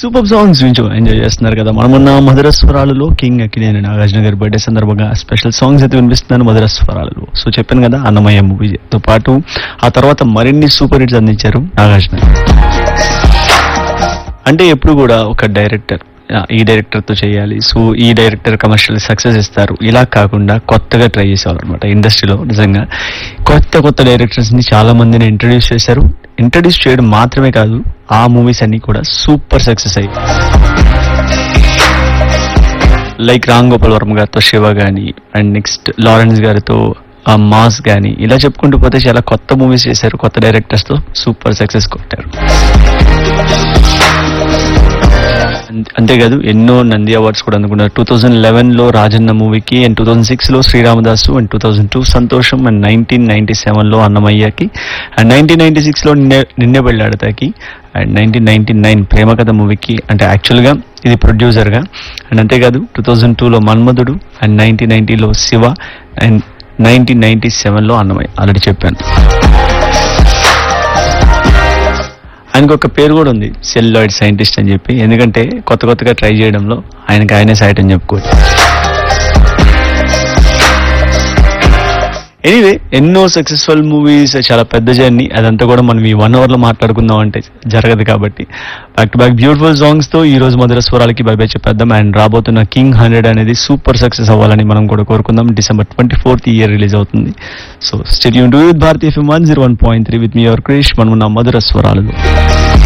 super songs నుంచి enjoy చేస్తున్నారు కదా మనం ఉన్న మధుర స్వరాలలో కింగ్ అక్కినేని నాగార్జున గారి బర్త్డే సందర్భంగా స్పెషల్ సాంగ్స్ అయితే వినిపిస్తున్నాను మధుర స్వరాలలో సో చెప్పాను కదా అన్నమయ్య మూవీతో పాటు ఆ తర్వాత మరిన్ని సూపర్ హిట్స్ అందించారు నాగార్జున అంటే ఎప్పుడు కూడా ఒక డైరెక్టర్ ఆ, ఈ డైరెక్టర్ తో చేయాలి సో ఈ డైరెక్టర్ కమర్షియల్ సక్సెస్ ఇస్తారు ఇలా కాకుండా కొత్తగా ట్రై చేసేవారు అనమాట ఇండస్ట్రీలో నిజంగా కొత్త కొత్త డైరెక్టర్స్ ని చాలా మందిని ఇంట్రడ్యూస్ చేశారు ఇంట్రడ్యూస్ చేయడం మాత్రమే కాదు ఆ మూవీస్ అన్ని కూడా సూపర్ సక్సెస్ అయ్యాయి లైక్ రామ్ గోపాల్ వర్మ గారితో శివ గాని అండ్ నెక్స్ట్ లారెన్స్ గారితో ఆ మాస్ గాని ఇలా చెప్పుకుంటూ పోతే చాలా కొత్త మూవీస్ చేశారు కొత్త డైరెక్టర్స్ తో సూపర్ సక్సెస్ కొట్టారు అంతే- అంతేకాదు ఎన్నో నంది అవార్డ్స్ కూడా అందుకున్నారు టూ థౌజండ్ లెవెన్ లో రాజన్న మూవీకి అండ్ టూ థౌజండ్ సిక్స్ లో Sri Ramadasu and two thousand two సంతోషం అండ్ నైన్టీన్ నైన్టీ సెవెన్ లో అన్నమయ్యకి అండ్ నైన్టీన్ నైన్టీ సిక్స్ లో నిన్నే నిన్నే పెళ్ళాడతాకి అండ్ నైన్టీన్ నైన్టీ నైన్ ప్రేమ కథ మూవీకి అంటే యాక్చువల్ గా ఇది ప్రొడ్యూసర్ గా అండ్ అంతేకాదు టూ థౌజండ్ టూ లో మన్మధుడు అండ్ నైన్టీన్ నైన్టీలో Siva and nineteen ninety seven లో అన్నమయ్య ఆల్రెడీ చెప్పాను ఆయనకు ఒక పేరు కూడా ఉంది సెల్లాయిడ్ సైంటిస్ట్ అని చెప్పి ఎందుకంటే కొత్త కొత్తగా ట్రై చేయడంలో ఆయనకి ఆయనే సైట్ అని చెప్పుకోవచ్చు ఎనీవే ఎన్నో సక్సెస్ఫుల్ మూవీస్ చాలా పెద్ద జర్నీ అదంతా కూడా మనం ఈ వన్ అవర్ లో మాట్లాడుకుందాం అంటే జరగదు కాబట్టి back to back beautiful songs తో ఈ రోజు మధుర స్వరాలకి బై బై చెప్పేద్దాం అండ్ రాబోతున్న కింగ్ హండ్రెడ్ అనేది సూపర్ సక్సెస్ అవ్వాలని మనం కూడా కోరుకుందాం December twenty fourth year release అవుతుంది so stadium to with Bharatiya FM one zero one point three with me your Krish మనం ఉన్న మధుర స్వరాలు